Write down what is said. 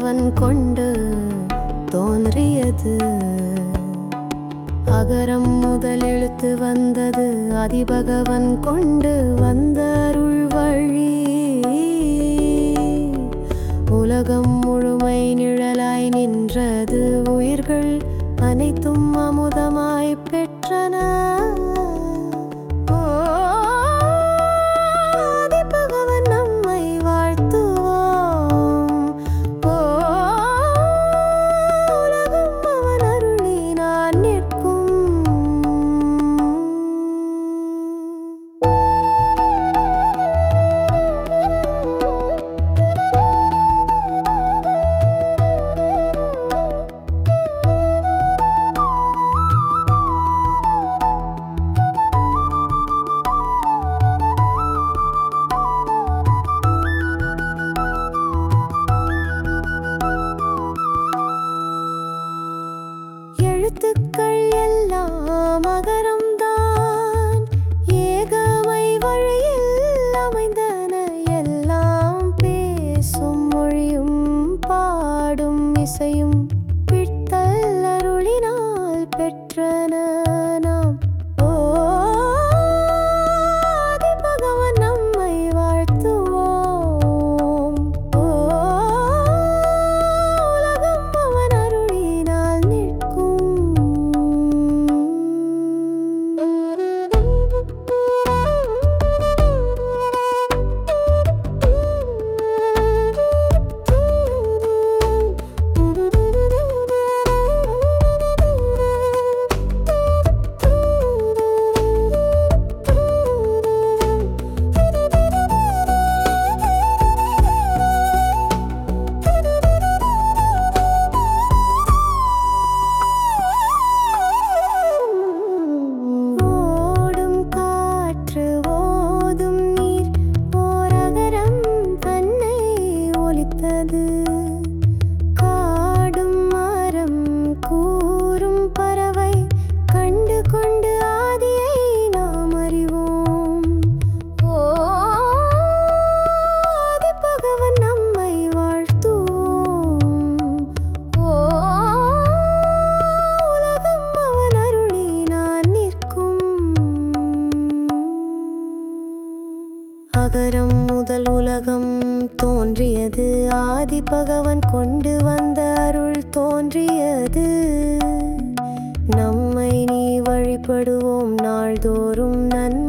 பகவன் கொண்டு தோன்றியது அகரம் முதல் எழுத்து வந்தது அதிபகவன் கொண்டு வந்த அருள் வழி உலகம் முழுமை நிழலாய் நின்றது உயிர்கள் அனைத்தும் அமுதமாய் பெற்றன ஓ, ஆதிபகவன் நம்மை வாழ்த்துவோம் ஓ, உலகம் அவன் அருளினான் நிற்கும் எழுத்துக்கள் எல்லாம் அகரம்தான் ஏகமை வழியில் அமைந்தன எல்லாம் பேசும் மொழியும் பாடும் இசையும் பித்தல் அருளினால் பெற்றன நாம் ஓ ஆதிபகவன் நம்மை வாழ்த்துவோம் ஓ உலகம் அவன் அருளினால் ஓடும் காற்று ஓதும் நீர் ஓரகரம் தன்னை ஒலித்தது காடும் மரம் கூறும் பறவை கண்டு கொண்டு ஆதியை நாம் அறிவோம் ஓ ஆதிபகவன் நம்மை வாழ்த்துவோம் ஓ உலகம் அவன் அருளினான் நிற்கும் அகரம் முதல் உலகம் தோன்றியது ஆதி பகவன் கொண்டு வந்த அருள் தோன்றியது நம்மை நீ வழிபடுவோம் நாள்தோறும் நன்மை